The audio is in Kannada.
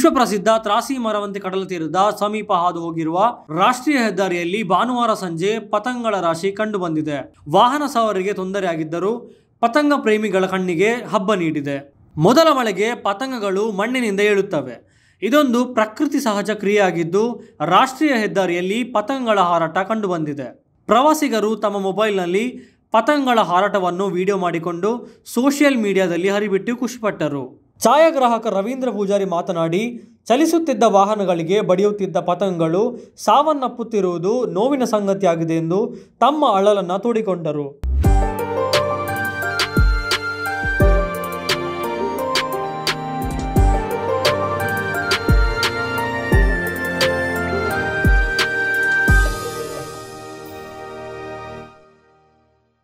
ವಿಶ್ವಪ್ರಸಿದ್ಧ ತ್ರಾಸಿ ಮರವಂತೆ ಕಡಲ ತೀರದ ಸಮೀಪ ಹಾದು ಹೋಗಿರುವ ರಾಷ್ಟ್ರೀಯ ಹೆದ್ದಾರಿಯಲ್ಲಿ ಭಾನುವಾರ ಸಂಜೆ ಪತಂಗಗಳ ರಾಶಿ ಕಂಡು ಬಂದಿದೆ ವಾಹನ ಸವಾರರಿಗೆ ತೊಂದರೆಯಾಗಿದ್ದರೂ ಪತಂಗ ಪ್ರೇಮಿಗಳ ಕಣ್ಣಿಗೆ ಹಬ್ಬ ನೀಡಿದೆ ಮೊದಲ ಮಳೆಗೆ ಪತಂಗಗಳು ಮಣ್ಣಿನಿಂದ ಏಳುತ್ತವೆ ಇದೊಂದು ಪ್ರಕೃತಿ ಸಹಜ ಕ್ರಿಯೆಯಾಗಿದ್ದು ರಾಷ್ಟ್ರೀಯ ಹೆದ್ದಾರಿಯಲ್ಲಿ ಪತಂಗಗಳ ಹಾರಾಟ ಕಂಡುಬಂದಿದೆ ಪ್ರವಾಸಿಗರು ತಮ್ಮ ಮೊಬೈಲ್ನಲ್ಲಿ ಪತಂಗಗಳ ಹಾರಾಟವನ್ನು ವಿಡಿಯೋ ಮಾಡಿಕೊಂಡು ಸೋಷಿಯಲ್ ಮೀಡಿಯಾದಲ್ಲಿ ಹರಿಬಿಟ್ಟು ಖುಷಿಪಟ್ಟರು ಛಾಯಾಗ್ರಾಹಕ ರವೀಂದ್ರ ಪೂಜಾರಿ ಮಾತನಾಡಿ ಚಲಿಸುತ್ತಿದ್ದ ವಾಹನಗಳಿಗೆ ಬಡಿಯುತ್ತಿದ್ದ ಪತಂಗಗಳು ಸಾವನ್ನಪ್ಪುತ್ತಿರುವುದು ನೋವಿನ ಸಂಗತಿಯಾಗಿದೆ ಎಂದು ತಮ್ಮ ಅಳಲನ್ನು ತೋಡಿಕೊಂಡರು